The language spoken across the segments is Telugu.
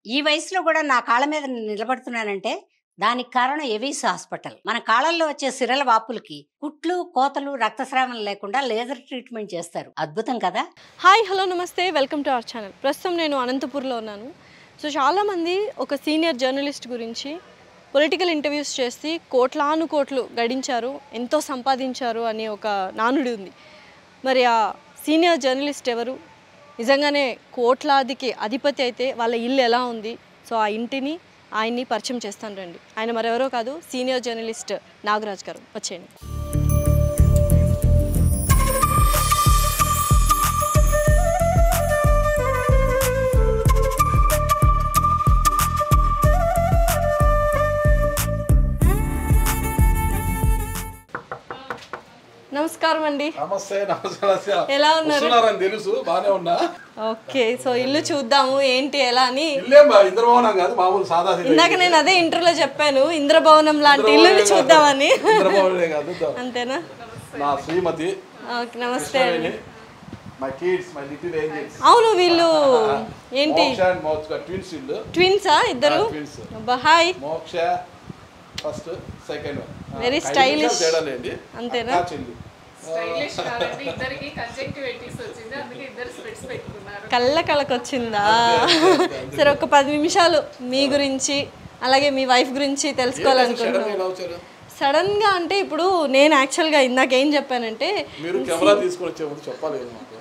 ఈ వయసులో కూడా నా కాళ్ళ మీద నేను నిలబడుతున్నానంటే దానికి కారణం ఎవిస్ హాస్పిటల్ మన కాళ్ళల్లో వచ్చే సిరల వాపులకి కుట్లు కోతలు రక్తస్రావం లేకుండా లేజర్ ట్రీట్మెంట్ చేస్తారు అద్భుతం కదా హాయ్ హలో నమస్తే వెల్కమ్ టు అవర్ ఛానల్ ప్రస్తుతం నేను అనంతపూర్లో ఉన్నాను సో చాలామంది ఒక సీనియర్ జర్నలిస్ట్ గురించి పొలిటికల్ ఇంటర్వ్యూస్ చేసి కోట్లాను కోట్లు గడించారు ఎంతో సంపాదించారు అనే ఒక నానుడి ఉంది మరి ఆ సీనియర్ జర్నలిస్ట్ ఎవరు నిజంగానే కోట్లాదికి అధిపతి అయితే వాళ్ళ ఇల్లు ఎలా ఉంది సో ఆ ఇంటిని ఆయన్ని పరిచయం చేస్తాను రండి ఆయన మరెవరో కాదు సీనియర్ జర్నలిస్ట్ నాగరాజ్ గారు వచ్చేయండి నమస్కారం అండి నమస్తే నమస్కారం ఎలా ఉన్నారు? వస్తున్నారని తెలుసు బానే ఉన్నా ఓకే సో ఇల్లు చూద్దాము ఏంటి ఎలా అని ఇల్లేం బా ఇంద్రభవనం కాదు మామూలు సాదా సీదా ఇందాక నేను అదే ఇంటర్వ్యూలో చెప్పాను ఇంద్రభవనం లాంటి ఇల్లుని చూద్దామని ఇంద్రభవనమే కాదు దో. అంతేనా నా శ్రీమతి ఓకే నమస్తే అండి my kids my little angels అవును వీళ్ళు ఏంటి మోక్ష అండ్ మోక్ష ట్విన్స్ ఇల్లు ట్విన్సా ఇద్దరు ట్విన్స్ అబ్బా హాయ్ మోక్ష ఫస్ట్ సెకండ్ Very stylish. తేడా లేండి అంతేనా? అక్కా చెల్లి స్టైలిష్ కాదండి ఇద్దరికి కంజంక్టివిటీస్ వచ్చింది అందుకే ఇద్దరు స్పెట్స్ పెట్టుకున్నారు కళ్ళ కళ్ళకు వచ్చిందా సరే ఒక పది నిమిషాలు మీ గురించి అలాగే మీ వైఫ్ గురించి తెలుసుకోవాలనుకుంటున్నాను సడన్ ఎలా వచ్చారు సడన్ గా అంటే ఇప్పుడు నేను యాక్చువల్గా ఇందాక ఏం చెప్పానంటే మీరు కెమెరా తీసుకొని వచ్చే ముందు చెప్పాలి కదా మాకు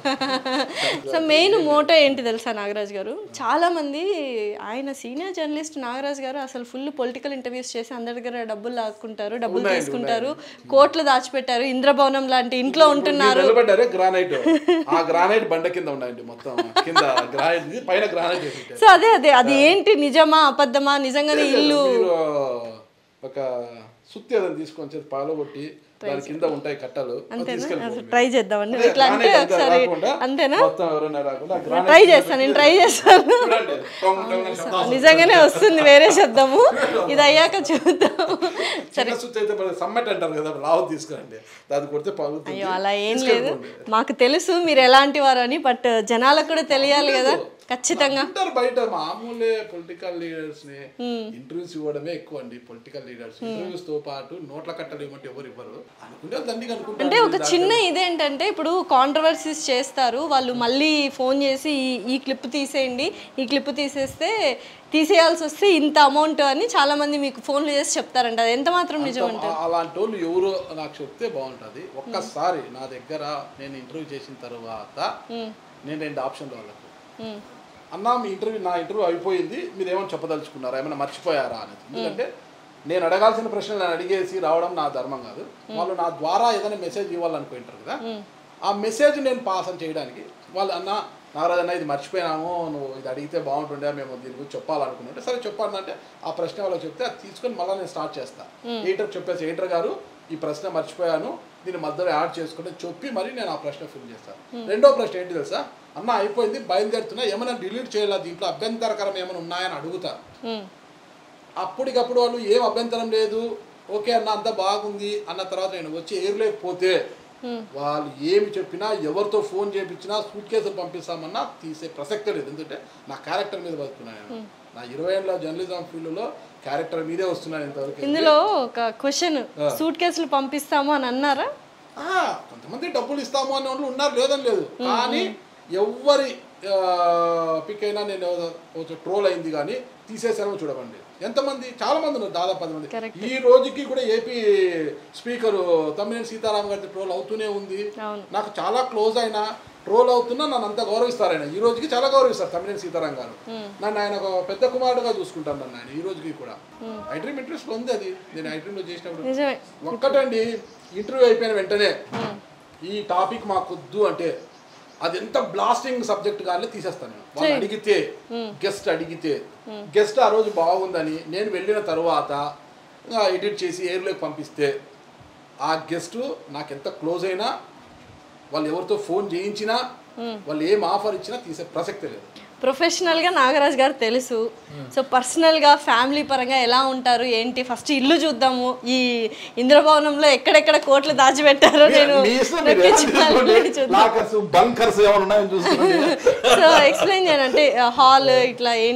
సో మెయిన్ మోటో ఏంటి తెలుసా నాగరాజ్ గారు చాలా మంది ఆయన సీనియర్ జర్నలిస్ట్ నాగరాజ్ గారు అసలు ఫుల్ పొలిటికల్ ఇంటర్వ్యూస్ చేసి అందరి దగ్గర డబ్బులు లాక్కుంటారు డబ్బులు ఉన్నాయండి, తీసుకుంటారు కోట్లు దాచిపెట్టారు ఇంద్రభవనం లాంటి ఇంట్లో ఉంటున్నారు మీరు నిలబడ్డారే గ్రానైట్ ఆ గ్రానైట్ బండ కింద ఉన్నాయండి మొత్తం కింద గ్రానైట్ పైన గ్రానైట్ వేసి ఉంటారు. సో అదే అదే అది ఏంటి నిజమా అబద్ధమా నిజంగానే ఇల్లు మీరు ఒక సుత్తి అదని తీసుకొని వచ్చి పాలగొట్టి దాని కింద ఉంటాయి కట్టలు అది తీసుకెళ్ళిపోండి. ట్రై చేద్దామండి అదే ఇట్లా అంటే granite అంతా ఒకసారి రాకుండా, అంతేనా మొత్తం ఎవరైనా రాకుండా granite ట్రై చేస్తాను నేను ట్రై చేస్తాను చూడండి టొంగ్ టొంగ్ అని శబ్దం వస్తుంది. నిజంగానే వస్తుంది వేరే శబ్దము ఇది అయ్యాక చూద్దాం చిన్న సుత్తి అయితే మరి సమ్మెట్ అంటారు కదా లావు తీసుకురండి దాన్ని కొడితే పగులుతుంది అయ్యో అలా ఏం లేదు తీసుకెళ్ళిపోండి. మాకు తెలుసు మీరు ఎలాంటి వారు అని బట్ జనాలకు కూడా తెలియాలి కదా ఖచ్చితంగా అంటారు బయట మామూలే పొలిటికల్ లీడర్స్ ని ఇంటర్వ్యూస్ ఇవ్వడమే ఎక్కువ అండి పొలిటికల్ లీడర్స్ ఇంటర్వ్యూస్ తో పాటు నోట్ల కట్టలు ఇవ్వమంటే ఎవరు ఇవ్వరు అనుకుంటే దండిగా అంటే ఒక అనుకుంటారు చిన్న ఇదేంటంటే ఇప్పుడు కాంట్రవర్సీస్ చేస్తారు వాళ్ళు మళ్ళీ ఫోన్ చేసి ఈ- ఈ క్లిప్ తీసేయండి ఈ క్లిప్ తీసేస్తే తీసేయాల్సి వస్తే ఇంత అమౌంట్ అని చాలా మంది మీకు ఫోన్లు చేసి చెప్తారంట అది ఎంత మాత్రం నిజం అంటారు ఆ- అలాంటి వాళ్ళు ఎవరు నాకు చెప్తే బాగుంటది ఒక్కసారి నా దగ్గర నేను ఇంటర్వ్యూ చేసిన తర్వాత నేను రెండు ఆప్షన్లు వాళ్ళకు ఉమ్, అన్నా మీ ఇంటర్వ్యూ నా ఇంటర్వ్యూ అయిపోయింది మీరు ఏమైనా చెప్పదలుచుకున్నారా ఏమైనా మర్చిపోయారా అనేది ఎందుకంటే నేను అడగాల్సిన ప్రశ్నలు నేను అడిగేసి రావడం నా ధర్మం కాదు వాళ్ళు నా ద్వారా ఏదైనా మెసేజ్ ఇవ్వాలనుకుంటారు కదా ఆ మెసేజ్ నేను పాస్ అని చేయడానికి వాళ్ళు అన్న నారాజ్ అన్న ఇది మర్చిపోయినాము నువ్వు ఇది అడిగితే బాగుంటుండే మేము దీని గురించి చెప్పాలనుకున్నట్టే సరే చెప్పాలంటే ఆ ప్రశ్న వాళ్ళకి చెప్తే అది తీసుకొని మళ్ళీ నేను స్టార్ట్ చేస్తాను ఎయిటర్ చెప్పేసి ఎయిటర్ గారు ఈ ప్రశ్న మర్చిపోయాను దీని మధ్యలో యాడ్ చేసుకుంటే చెప్పి మరి నేను ఆ ప్రశ్న ఫిల్ చేస్తాను రెండో ప్రశ్న ఏంటి తెలుసా అన్న అయిపోయింది బయలుదేరుతున్నా ఏమైనా డిలీట్ చేయాలా దీంట్లో అభ్యంతరకరం ఏమైనా ఉన్నాయని అడుగుతా ఉమ్, అప్పటికప్పుడు వాళ్ళు ఏం అభ్యంతరం లేదు ఓకే అన్న అంతా బాగుంది అన్న తర్వాత నేను వచ్చి ఏర్లేకపోతే వాళ్ళు ఏమి చెప్పినా ఎవరితో ఫోన్ చేయించినా సూట్ కేసులు పంపిస్తామన్నా తీసే ప్రసక్తే లేదు ఎందుకంటే నా క్యారెక్టర్ మీద బతుకున్నాను నేను నా ఇరవై ఏళ్ళ జర్నలిజం ఫీల్డ్లో క్యారెక్టర్ మీదే వస్తున్నాను ఇంతవరకు ఇందులో ఒక క్వశ్చన్ సూట్ కేసులు పంపిస్తాము అని అన్నారా ఆ, కొంతమంది డబ్బులు ఇస్తాము అనే వాళ్ళు ఉన్నారు లేదని లేదు కానీ ఎవరి పిక్ అయినా నేను ట్రోల్ అయింది కానీ తీసేసానో చూడమండి ఎంతమంది చాలా మంది ఉన్నారు దాదాపు పది మంది ఈ రోజుకి కూడా ఏపీ స్పీకర్ తమ్మినేని సీతారాం గారి ట్రోల్ అవుతూనే ఉంది అవును. నాకు చాలా క్లోజ్ అయిన ట్రోల్ అవుతున్నా నన్ను అంత గౌరవిస్తారు ఆయన ఈ రోజుకి చాలా గౌరవిస్తారు తమ్మినేని సీతారాం గారు నన్ను ఆయన ఒక పెద్ద కుమారుడుగా చూసుకుంటాను నన్ను ఆయన ఈ రోజుకి కూడా ఐ డ్రీమ్ ఇంట్రెస్ట్ ఉంది అది నేను ఐ డ్రీమ్లో చేసినప్పుడు నిజమే ఒక్కటండి ఇంటర్వ్యూ అయిపోయిన వెంటనే ఈ టాపిక్ మాకొద్దు అంటే అది ఎంత బ్లాస్టింగ్ సబ్జెక్ట్ కానీ తీసేస్తాను నేను వాళ్ళు అడిగితే గెస్ట్ అడిగితే గెస్ట్ ఆ రోజు బాగుందని నేను వెళ్ళిన తర్వాత ఎడిట్ చేసి ఎయిర్లోకి పంపిస్తే ఆ గెస్ట్ నాకు ఎంత క్లోజ్ అయినా వాళ్ళు ఎవరితో ఫోన్ చేయించినా వాళ్ళు ఏం ఆఫర్ ఇచ్చినా తీసే ప్రసక్తే లేదు ప్రొఫెషనల్గా నాగరాజ్ గారు తెలుసు సో పర్సనల్గా ఫ్యామిలీ పరంగా ఎలా ఉంటారు ఏంటి ఫస్ట్ ఇల్లు చూద్దాము ఈ ఇంద్రభవనంలో ఎక్కడెక్కడ కోట్లు దాచిపెట్టారో నేను మీ ఇష్టం మీరు ఏమైనా నొక్కించుకోవాలి. తీసుకోండి. చూద్దాం లాకర్స్ బంకర్స్ ఏమైనా ఉన్నాయని చూసుకోండి సో ఎక్స్ప్లెయిన్ చేయండి అంటే హాల్ ఇట్లా ఏంటి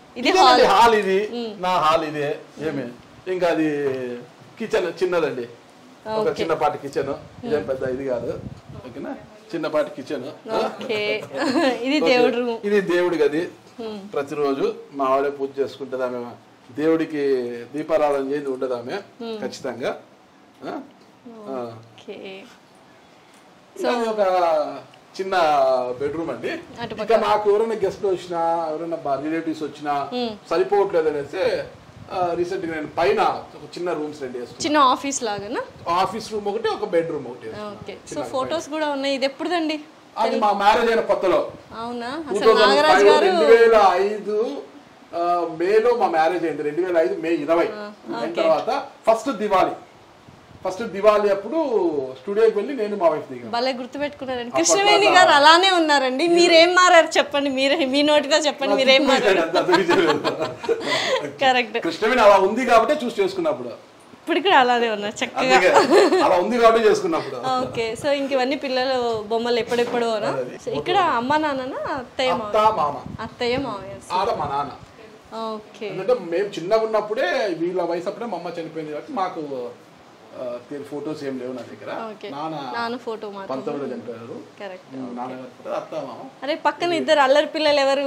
ఇది ఇదేనండి హాల్ ఇది నా హాల్ ఇదే ఏమి ఇంకా అది కిచెన్ చిన్నదండి ఒక చిన్నపాటి కిచెన్ ఇదేం పెద్ద ఇది కాదు ఓకేనా చిన్నపాటి కిచెన్ ఓకే ఇది దేవుడు రూమ్ ఇది దేవుడి గది ప్రతిరోజు మా ఆవిడే పూజ చేసుకుంటుంది ఆమె దేవుడికి దీపారాధన చేసి ఉండదు ఆమె ఖచ్చితంగా ఆ? ఆ. ఓకే ఇంకా ఇది ఒక చిన్న బెడ్రూమ్ అండి అటుపక్క. ఇంకా నాకు ఎవరైనా గెస్ట్ వచ్చినా ఎవరైనా రిలేటివ్స్ వచ్చినా సరిపోవట్లేదు అనేసి రీసెంట్ గా నేను పైన ఒక చిన్న రూమ్స్ రెడీ చేసుకున్నాను చిన్న ఆఫీస్ లాగానా ఆఫీస్ రూమ్ ఒకటి ఒక బెడ్రూమ్ ఒకటి వేసుకున్నాను. ఓకే సో ఫొటోస్ కూడా ఉన్నాయి ఇది ఎప్పుడుదండి అది మా మ్యారేజ్ అయిన కొత్తలో అవునా టూ అసలు నాగరాజ్ గారు రెండు వేల ఐదు ఆ, మేలో మా మ్యారేజ్ అయింది రెండు వేల ఐదు మే ఇరవై అయిన తర్వాత ఫస్ట్ దివాళీ ఫస్ట్ దివాళీ అప్పుడు స్టూడియోకి వెళ్ళి నేను మా వైఫ్ దిగాను భలే గుర్తుపెట్టుకున్నారండి కృష్ణవేణి గారు అలానే ఉన్నారండి మీరేం మారారు చెప్పండి మీరే మీ నోటితో చెప్పండి మీరేం మారారు కరెక్ట్ కృష్ణవేణి అలా ఉంది కాబట్టి చూసి చేసుకున్నప్పుడు ఇప్పుడు కూడా అలానే ఉన్నారు చక్కగా అందుకే అలా ఉంది కాబట్టి చేసుకున్నప్పుడు ఓకే సో ఇంక ఇవన్నీ పిల్లలు బొమ్మలు ఎప్పుడెప్పుడో సో ఇక్కడ అమ్మ నాన్న అత్తయ్య అత్త మావయ్య మామ అత్తయ్య మావయ్య ఆడ మా నాన్న ఓకే ఎందుకంటే మేము చిన్నగా ఉన్నప్పుడే వీళ్ళ వయసు అప్పుడే మా అమ్మ చనిపోయింది కాబట్టి మాకు ఫొటోస్ ఏం లేవు నా దగ్గర ఓకే నాన్న నాన్న ఫోటో మాత్రం పంతొమ్మిదిలో చనిపోయారు కరెక్ట్ నాన్నగారు కూడా అత్త మామ అరే పక్కన ఇద్దరు అల్లరి పిల్లలు ఎవరు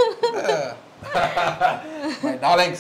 మై డార్లింగ్స్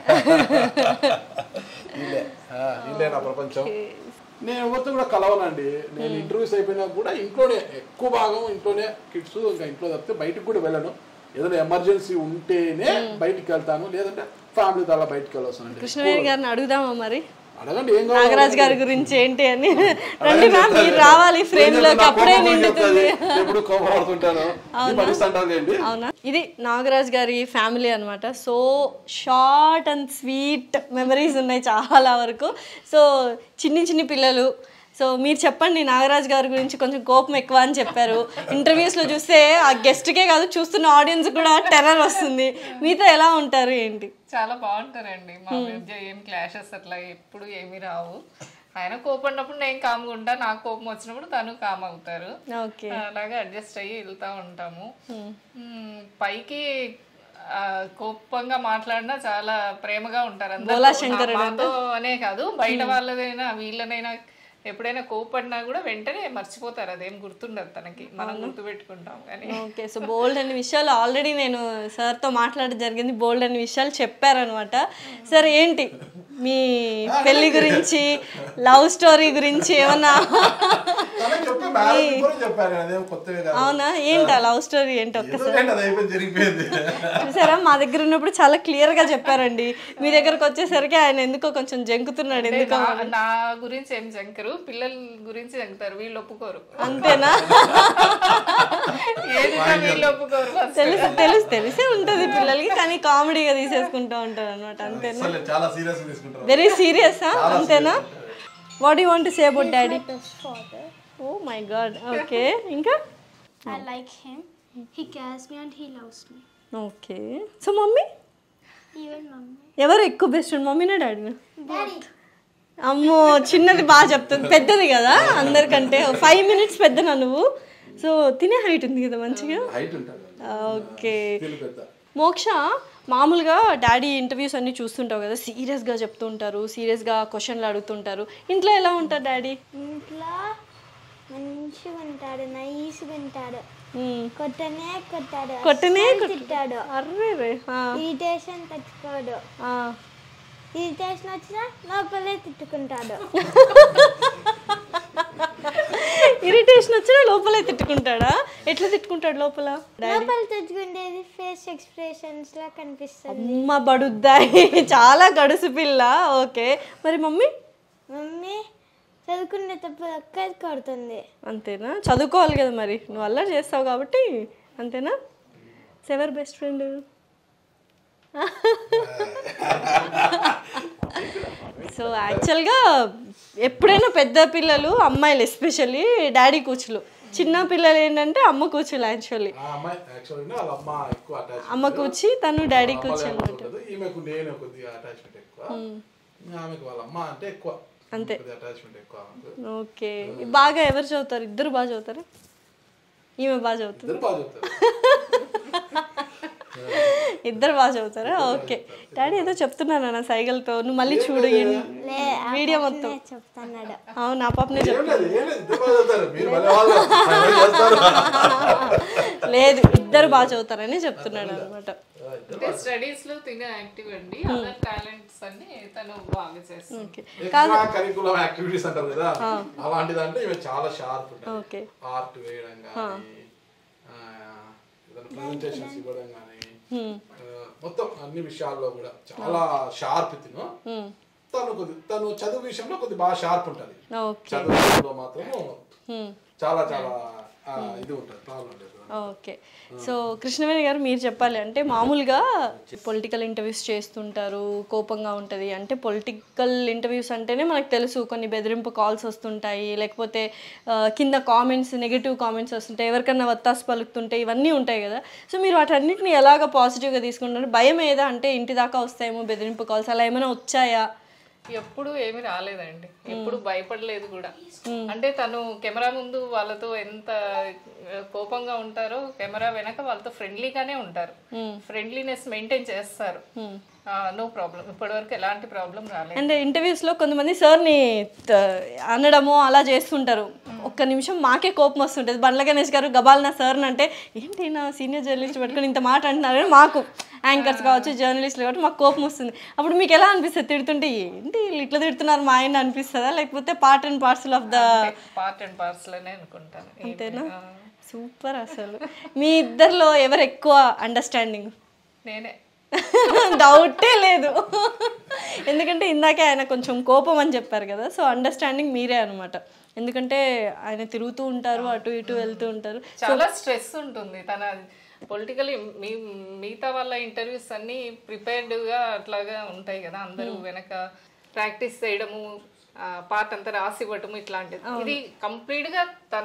వీళ్ళే ఆ, వీళ్ళే నా ప్రపంచం నేను ఎవరితో కూడా కలవనండి నేను ఇంటర్వ్యూస్ అయిపోయినా కూడా ఇంట్లోనే ఎక్కువ భాగం ఇంట్లోనే కిడ్స్ ఇంకా ఇంట్లో తప్పితే బయటికి కూడా వెళ్ళను ఏదైనా ఎమర్జెన్సీ ఉంటేనే బయటికి వెళ్తాను లేదంటే ఫ్యామిలీతో అలా బయటికి వెళ్ళొస్తానండి కృష్ణవేణి గారిని అడుగుదామా మరి అడగండి ఏం కావాలి నాగరాజ్ గారి గురించి ఏంటి అని రండి మ్యామ్ మీరు రావాలి ఫ్రేమ్ లోకి అప్పుడే నిండుతుంది ఎప్పుడు కోపడుతుంటాను భరిస్తుంటాను అండి అవునా ఇది నాగరాజ్ గారి ఫ్యామిలీ అన్నమాట so short and sweet memories ఉన్నాయి చాలా వరకు సో చిన్ని చిన్ని పిల్లలు సో మీరు చెప్పండి నాగరాజ్ గారి గురించి కొంచెం కోపం ఎక్కువ అని చెప్పారు ఇంటర్వ్యూస్లో చూస్తే ఆ గెస్ట్కే కాదు చూస్తున్న ఆడియన్స్ కూడా టెర్రర్ వస్తుంది మీతో ఎలా ఉంటారు ఏంటి చాలా బాగుంటారండి మా మధ్య ఏం క్లాషెస్ అట్లా ఎప్పుడు ఏమీ రావు ఆయన కోపడినప్పుడు నేను కామ్గా ఉంటా నాకు కోపం వచ్చినప్పుడు తను కామ్ అవుతారు ఓకే అలాగే అడ్జస్ట్ అయ్యి వెళ్తా ఉంటాము మ్మ్, పైకి ఆ, కోపంగా మాట్లాడినా చాలా ప్రేమగా ఉంటారు అందరూ మాతో అనే కాదు బయట వాళ్ళదైనా వీళ్ళనైనా ఎప్పుడైనా కోపడినా కూడా వెంటనే మర్చిపోతారు అదేం గుర్తుండదు తనకి మనం గుర్తుపెట్టుకుంటాం కానీ ఓకే సో బోల్డ్ అనే విషయాలు ఆల్రెడీ నేను సార్తో మాట్లాడడం జరిగింది బోల్డ్ అనే విషయాలు చెప్పారనమాట సార్ ఏంటి మీ పెళ్లి గురించి లవ్ స్టోరీ గురించి ఏమన్నా చెప్పారు అదేం కొత్తగా కాదు అవునా ఏంటి ఆ లవ్ స్టోరీ ఏంటి ఒక్కసారి ఏదో అది అయిపోయింది జరిగిపోయింది చూసారా మా దగ్గర ఉన్నప్పుడు చాలా క్లియర్ గా చెప్పారండి మీ దగ్గరకు వచ్చేసరికి ఆయన ఎందుకో కొంచెం జంకుతున్నాడు ఎందుకో నా- నా గురించి ఏం జంకరు పిల్లల గురించి జంకుతారు వీళ్ళు ఒప్పుకోరు అంతేనా ఏది వీళ్ళు ఒప్పుకోరు first. తెలుసు తెలుసు తెలిసే ఉంటది పిల్లలకి కానీ కామెడీగా తీసేసుకుంటూ ఉంటారు అనమాట అంతేనా అసలు చాలా సీరియస్ తీసుకుంటారు వెరీ సీరియస్ అంతేనా what you want say about daddy oh my god okay ఇంకా I like him. He cares me and he loves me. Okay so mummy Even mommy. ఎవరు ఎక్కువ బెస్ట్ ఫ్రెండ్ మమ్మీనా డాడీనా అమ్మో చిన్నది బాగా చెప్తుంది పెద్దది కదా అందరికంటే ఫైవ్ మినిట్స్ పెద్దనా నువ్వు సో తినే హైట్ ఉంది కదా మంచిగా హైట్ ఉంటారు ఓకే తెలుగు పెద్ద మోక్ష మామూలుగా డాడీ ఇంటర్వ్యూస్ అన్ని చూస్తుంటావు కదా సీరియస్గా చెప్తుంటారు సీరియస్గా క్వశ్చన్లు అడుగుతుంటారు ఇంట్లో ఎలా ఉంటారు డాడీ ఇంట్లో మంచిగా ఉంటాడు నైస్గా ఉంటాడు మ్మ్. కొట్టనే కొట్టాడు కొట్టనే అస్సలు కొట్ట- తిట్టాడు అర్రే రే ఆ, ఇరిటేషన్ తెచ్చుకోడు ఆ. ఇరిటేషన్ వచ్చినా లోపలే తిట్టుకుంటాడు ఇరిటేషన్ వచ్చినా లోపలే తిట్టుకుంటాడా ఎట్లా తిట్టుకుంటాడు లోపల లోపల తెచ్చుకుండేది ఫేస్ ఎక్స్ప్రెషన్స్ లా కనిపిస్తుంది అమ్మ బడుద్దాయి చాలా గడుసు పిల్ల ఓకే మరి మమ్మీ మమ్మీ చదువుకునే తప్పు ఒక్కది కొడుతుంది అంతేనా చదువుకోవాలి కదా మరి నువ్వు అల్లరి చేస్తావు కాబట్టి అంతేనా ఎవరు బెస్ట్ ఫ్రెండ్ సో యాక్చువల్గా ఎప్పుడైనా పెద్ద పిల్లలు అమ్మాయిలు ఎస్పెషల్లీ డాడీ కూచులు చిన్న పిల్లలు ఏంటంటే అమ్మ కూచులు యాక్చువల్లీ ఆ అమ్మాయి యాక్చువల్లీ వాళ్ళ అమ్మ ఎక్కువ అటాచ్ అమ్మ కూర్చి తను డాడీ కూర్చి ఉంటుంది ఈమెకు నేను కొద్దిగా అటాచ్మెంట్ ఎక్కువ ఆమెకు వాళ్ళ అమ్మ అంటే ఎక్కువ అంతే. కొద్దిగా అటాచ్మెంట్ ఎక్కువ ఆమెకు ఓకే బాగా ఎవరు చదువుతారు ఇద్దరు బాగా చదువుతారు ఈమె బాగా చదువుతుంది ఇద్దరు బాగా చెప్తారు ఇద్దరు బాగా చదువుతారా ఓకే డాడీ ఏదో చెప్తున్నాను నా సైకిల్తో నువ్వు మళ్ళీ చూడు లే ఆ వీడియో పాపనే మొత్తం చెప్తున్నాడు అవును నా పాపనే చెప్ ఏం లేదు, ఏం లేదు, ఇద్దరు బాగా చదువుతారు. మీరు భలే వాళ్ళు. ఆయన చేస్తారు. లేదు ఇద్దరు బాగా చదువుతారని చెప్తున్నాడు అనమాట అంటే స్టడీస్ లో తినే యాక్టివ్ అండి అదర్ టాలెంట్స్ అన్ని తను బాగా చేస్తుంది ఓకే ఎక్స్ట్రా కరికులం యాక్టివిటీస్ అంటారు కదా అలాంటిదంటే ఇవి చాలా షార్ప్ ఉంటుంది ఓకే ఆర్ట్ వేయడం కానీ ప్రెజెంటేషన్స్ ఇవ్వడం కానీ మొత్తం అన్ని విషయాల్లో కూడా చాలా షార్ప్ తిను తను కొద్ది తను చదువు విషయంలో కొద్ది బాగా షార్ప్ ఉంటుంది ఓకే చదువు విషయంలో మాత్రం చాలా చాలా ఆ, ఇది ఉంటుంది ప్రాబ్లం లేదు ఓకే సో కృష్ణవేణి గారు మీరు చెప్పాలి అంటే మామూలుగా పొలిటికల్ ఇంటర్వ్యూస్ చేస్తుంటారు కోపంగా ఉంటుంది అంటే పొలిటికల్ ఇంటర్వ్యూస్ అంటేనే మనకు తెలుసు కొన్ని బెదిరింపు కాల్స్ వస్తుంటాయి లేకపోతే ఆ, కింద కామెంట్స్ నెగిటివ్ కామెంట్స్ వస్తుంటాయి ఎవరికన్నా వత్తాసు పలుకుతుంటాయి ఇవన్నీ ఉంటాయి కదా సో మీరు వాటన్నిటిని ఎలాగ పాజిటివ్గా తీసుకుంటారు భయం ఏదా అంటే ఇంటి దాకా వస్తాయేమో బెదిరింపు కాల్స్ అలా ఏమైనా వచ్చాయా ఎప్పుడు ఏమి రాలేదండి ఎప్పుడు భయపడలేదు కూడా అంటే తను కెమెరా ముందు వాళ్ళతో ఎంత ఆ, కోపంగా ఉంటారో కెమెరా వెనక వాళ్ళతో ఫ్రెండ్లీగానే ఉంటారు ఫ్రెండ్లీనెస్ మెయింటైన్ చేస్తారు నో ప్రాబ్లం ఇప్పటివరకు ఎలాంటి ప్రాబ్లం రాలేదు అండ్ ఇంటర్వ్యూస్లో కొంతమంది సార్ని త- అనడము అలా చేస్తుంటారు ఒక్క నిమిషం మాకే కోపం వస్తుంటుంది బండ్ల గణేష్ గారు గబాల్ నా సార్ని అంటే ఏంటి నా సీనియర్ జర్నలిస్ట్ పెట్టుకొని ఇంత మాట అంటున్నారు అని మాకు యాంకర్స్ కావచ్చు జర్నలిస్టులు కాబట్టి మాకు కోపం వస్తుంది అప్పుడు మీకు ఎలా అనిపిస్తుంది తిడుతుంటే ఏంటి వీళ్ళు ఇట్లా తిడుతున్నారు మా ఆయన అనిపిస్తుందా లేకపోతే part and parcel of the part and parcel అనే అనుకుంటాను అంతేనా ఆ, సూపర్ అసలు మీ ఇద్దరిలో ఎవరు ఎక్కువ అండర్స్టాండింగ్ నేనే డౌటే లేదు ఎందుకంటే ఇందాకే ఆయన కొంచెం కోపం అని చెప్పారు కదా సో అండర్స్టాండింగ్ మీరే అనమాట ఎందుకంటే ఆయన తిరుగుతూ ఉంటారు అటు ఇటు వెళ్తూ ఉంటారు చాలా స్ట్రెస్ ఉంటుంది తన పొలిటికల్ మీ మిగతా వాళ్ళ ఇంటర్వ్యూస్ అన్ని prepared గా అట్లాగా ఉంటాయి కదా అందరూ వెనక ప్రాక్టీస్ చేయడము పార్ట్ అంతా రాసి ఇవ్వటము ఇట్లాంటిది ఇది complete గా తన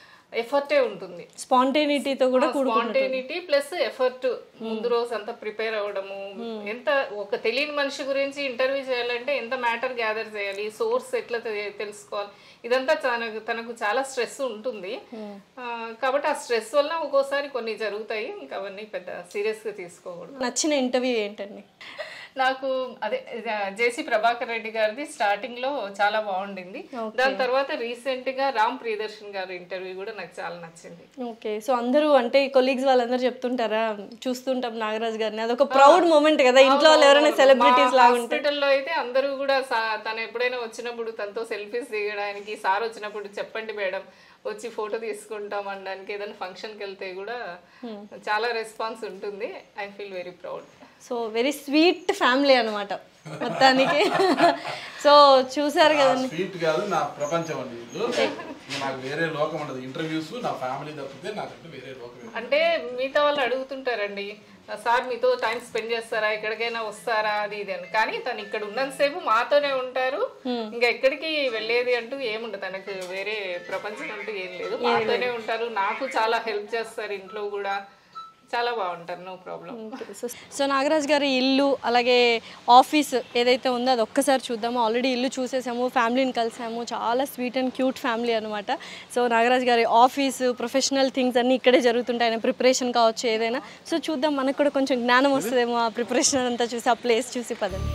ఎఫర్టే ఉంటుంది స్పాంటేనిటీతో కూడా స్పాంటేనిటీ ప్లస్ ఎఫర్ట్ ముందు రోజు అంతా ప్రిపేర్ అవ్వడము ఎంత ఒక తెలియని మనిషి గురించి ఇంటర్వ్యూ చేయాలంటే ఎంత మ్యాటర్ గ్యాదర్ చేయాలి సోర్స్ ఎట్లా తె- తెలుసుకోవాలి ఇదంతా తనకు తనకు చాలా స్ట్రెస్ ఉంటుంది ఆ, కాబట్టి ఆ స్ట్రెస్ వల్ల ఒక్కోసారి కొన్ని జరుగుతాయి ఇంకా అవన్నీ పెద్ద సీరియస్ గా తీసుకోకూడదు నచ్చిన ఇంటర్వ్యూ ఏంటండి నాకు అదే జేసీ ప్రభాకర్ రెడ్డి గారిది స్టార్టింగ్ లో చాలా బాగుండింది దాని తర్వాత రీసెంట్ గా రామ్ ప్రియదర్శన్ గారి ఇంటర్వ్యూ కూడా నాకు చాలా నచ్చింది ఓకే సో అందరూ అంటే కొలీగ్స్ వాళ్ళందరూ చెప్తుంటారా చూస్తుంటాం నాగరాజ్ గారిని అదొక ప్రౌడ్ మూమెంట్ కదా ఇంట్లో వాళ్ళు ఎవరైనా సెలబ్రిటీస్ లాగా ఉంటే హాస్పిటల్లో అయితే అందరూ కూడా సా- తను ఎప్పుడైనా వచ్చినప్పుడు తనతో సెల్ఫీస్ దిగడానికి సార్ వచ్చినప్పుడు చెప్పండి మేడం వచ్చి ఫోటో తీసుకుంటాం అనడానికి ఏదైనా ఫంక్షన్కి వెళ్తే కూడా చాలా రెస్పాన్స్ ఉంటుంది I feel very proud so very sweet family అనమాట మొత్తానికి సో చూసారు కదా స్వీట్ కాదు నా ప్రపంచం అండి వీళ్ళు ఇంకా నాకు వేరే లోకం ఉండదు ఇంటర్వ్యూస్ నా ఫ్యామిలీ తప్పితే నాకంటే వేరే లోకం ఏం లేదు. అంటే మిగతా వాళ్ళు అడుగుతుంటారండి సార్ మీతో టైం స్పెండ్ చేస్తారా ఎక్కడికైనా వస్తారా అది ఇది అని కానీ తను ఇక్కడ ఉన్నంతసేపు మాతోనే ఉంటారు ఇంకా ఎక్కడికి వెళ్ళేది అంటూ ఏముండదు తనకు వేరే ప్రపంచం అంటూ ఏం లేదు మాతోనే ఉంటారు నాకు చాలా హెల్ప్ చేస్తారు ఇంట్లో కూడా చాలా బాగుంటారు no problem so- so Nagaraj గారి ఇల్లు అలాగే ఆఫీస్ ఏదైతే ఉందో అది ఒక్కసారి చూద్దాము ఆల్రెడీ ఇల్లు చూసేసాము ఫ్యామిలీని కలిసాము చాలా స్వీట్ అండ్ క్యూట్ ఫ్యామిలీ అనమాట సో నాగరాజ్ గారి ఆఫీస్ ప్రొఫెషనల్ థింగ్స్ అన్నీ ఇక్కడే జరుగుతుంటాయి ఆయన ప్రిపరేషన్ కావచ్చు ఏదైనా సో చూద్దాం మనకు కూడా కొంచెం జ్ఞానం వస్తుందేమో ఆ ప్రిపరేషన్ అంతా చూసి ఆ ప్లేస్ చూసి పదండి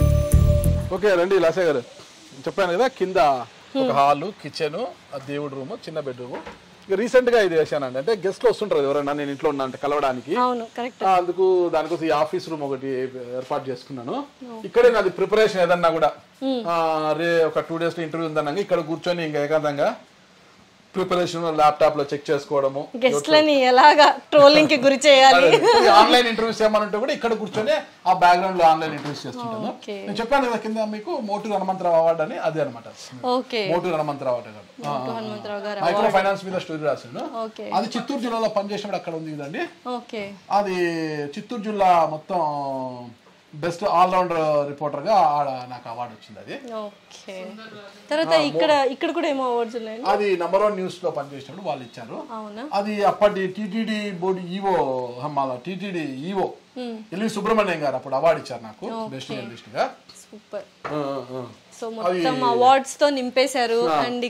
ఓకే రండి లాసే గారు చెప్పాను కదా కింద ఒక హాల్ కిచెన్ ఆ దేవుడి రూమ్ చిన్న బెడ్రూమ్ ఇక రీసెంట్ గా ఇది వేసానండి అంటే గెస్ట్లు వస్తుంటారు కదా ఎవరైనా నేను ఇంట్లో ఉన్నా అంటే కలవడానికి అవును కరెక్ట్ ఆ, అందుకు దానికోసం ఈ ఆఫీస్ రూమ్ ఒకటి ఏర్పాటు చేసుకున్నాను ఇక్కడే నాది ప్రిపరేషన్ ఏదన్నా కూడా ఆ, రే ఒక టూ డేస్ లో ఇంటర్వ్యూ ఉందన్నాక ఇక్కడ కూర్చొని ఇంకా ఏకాంతంగా ప్రిపరేషన్ ల్యాప్టాప్ లో చెక్ చేసుకోవడము గెస్ట్లని ఎలాగా ట్రోలింగ్ కి గురి చేయాలి ఆన్లైన్ ఇంటర్వ్యూస్ ఏమనంటే కూడా ఇక్కడ కూర్చొని ఆ బ్యాక్గ్రౌండ్ లో ఆన్లైన్ ఇంటర్వ్యూస్ చేస్తుంటాను Okay. నేను చెప్పాను కదా కింద మీకు మోటు హనుమంతరావు అవార్డు అని అదే అనమాట ఓకే మోటు హనుమంతరావు అవార్డు హనుమంతరావు గారు మైక్రో ఫైనాన్స్ మీద స్టోరీ రాశాను ఓకే అది చిత్తూరు జిల్లాలో పనిచేసినప్పుడు అక్కడ ఉంది కదండి ఓకే అది చిత్తూరు జిల్లా మొత్తం బెస్ట్ ఆల్రౌండర్ రిపోర్టర్ గా ఆడ నాకు అవార్డు వచ్చింది అది ఓకే తర్వాత ఇక్కడ ఇక్కడ కూడా ఏమో అవార్డ్స్ ఉన్నాయండి అది నంబర్ వన్ న్యూస్ లో పనిచేసినప్పుడు వాళ్ళు ఇచ్చారు అవునా అది అప్పటి TTD board EO TTD EO LV Subrahmanyam గారు అప్పుడు అవార్డు ఇచ్చారు నాకు బెస్ట్ జర్నలిస్ట్ గా సూపర్ ఆ, ఆ, ఆ. సో మొత్తం అవార్డ్స్ తో నింపేశారు అండ్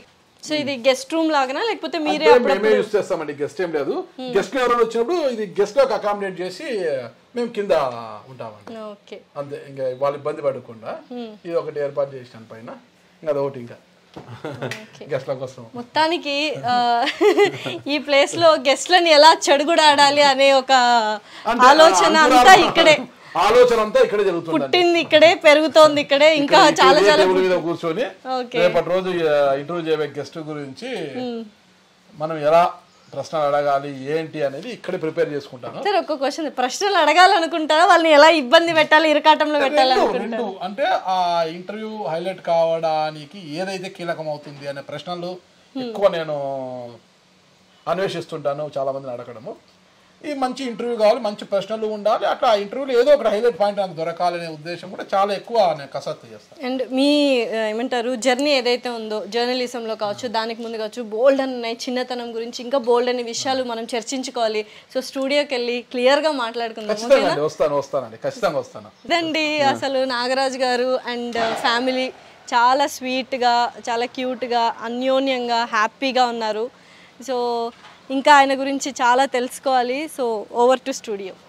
సో ఇది గెస్ట్ రూమ్ లాగానా లేకపోతే మీరే అంటే అప్పుడు మేమే యూస్ చేస్తామండి గెస్ట్ ఏం లేదు గెస్ట్ ఎవరైనా వచ్చినప్పుడు ఇది గెస్ట్ లోకి అకామిడేట్ చేసి మేము కింద ఉంటామండి ఓకే అంతే ఇంకా వాళ్ళు ఇబ్బంది పడకుండా ఇది ఒకటి ఏర్పాటు చేసినాను పైన ఇంకా అదొకటి ఇంకా గెస్ట్ల కోసం మొత్తానికి ఆ, ఈ ప్లేస్ లో గెస్ట్లని ఎలా చెడుగుడాడాలి అనే ఒక అంటే ఆలోచన అంకురాలు- అంతా ఇక్కడే ఆలోచన అంతా ఇక్కడే జరుగుతుంది పుట్టింది ఇక్కడే పెరుగుతోంది ఇక్కడే ఇంకా చాలా చాలా టేబుల్ మీద కూర్చొని ఓకే. రేపటి రోజు ఇంటర్వ్యూ చేయబోయే గెస్ట్ గురించి మనం ఎలా ప్రశ్నలు అడగాలి ఏంటి అనేది ఇక్కడే ప్రిపేర్ చేసుకుంటాను సార్ ఒక్క క్వశ్చన్ ప్రశ్నలు అడగాలనుకుంటారా వాళ్ళని ఎలా ఇబ్బంది పెట్టాలి ఇరకాటంలో పెట్టాలి రెండు రెండు అంటే ఆ ఇంటర్వ్యూ హైలైట్ కావడానికి ఏదైతే కీలకం అవుతుంది అనే ప్రశ్నలు ఎక్కువ నేను అన్వేషిస్తుంటాను చాలా మందిని అడగడము ఈ మంచి ఇంటర్వ్యూ కావాలి మంచి ప్రశ్నలు ఉండాలి అట్లా ఆ ఇంటర్వ్యూలో ఏదో ఒక హైలైట్ పాయింట్ నాకు దొరకాలనే ఉద్దేశం కూడా చాలా ఎక్కువ నేను కసరత్తు చేస్తాను అండ్ మీ ఆ, ఏమంటారు జర్నీ ఏదైతే ఉందో జర్నలిజంలో కావచ్చు దానికి ముందు కావచ్చు బోల్డ్ అని ఉన్నాయి చిన్నతనం గురించి ఇంకా బోల్డ్ అనే విషయాలు మనం చర్చించుకోవాలి సో స్టూడియోకి వెళ్ళి క్లియర్గా మాట్లాడుకుందాం ఖచ్చితంగా అండి వస్తాను వస్తానండి ఖచ్చితంగా వస్తాను ఇదండి అసలు నాగరాజు గారు అండ్ ఫ్యామిలీ చాలా స్వీట్గా చాలా క్యూట్గా అన్యోన్యంగా హ్యాపీగా ఉన్నారు సో ఇంకా ఆయన గురించి చాలా తెలుసుకోవాలి సో ఓవర్ టు స్టూడియో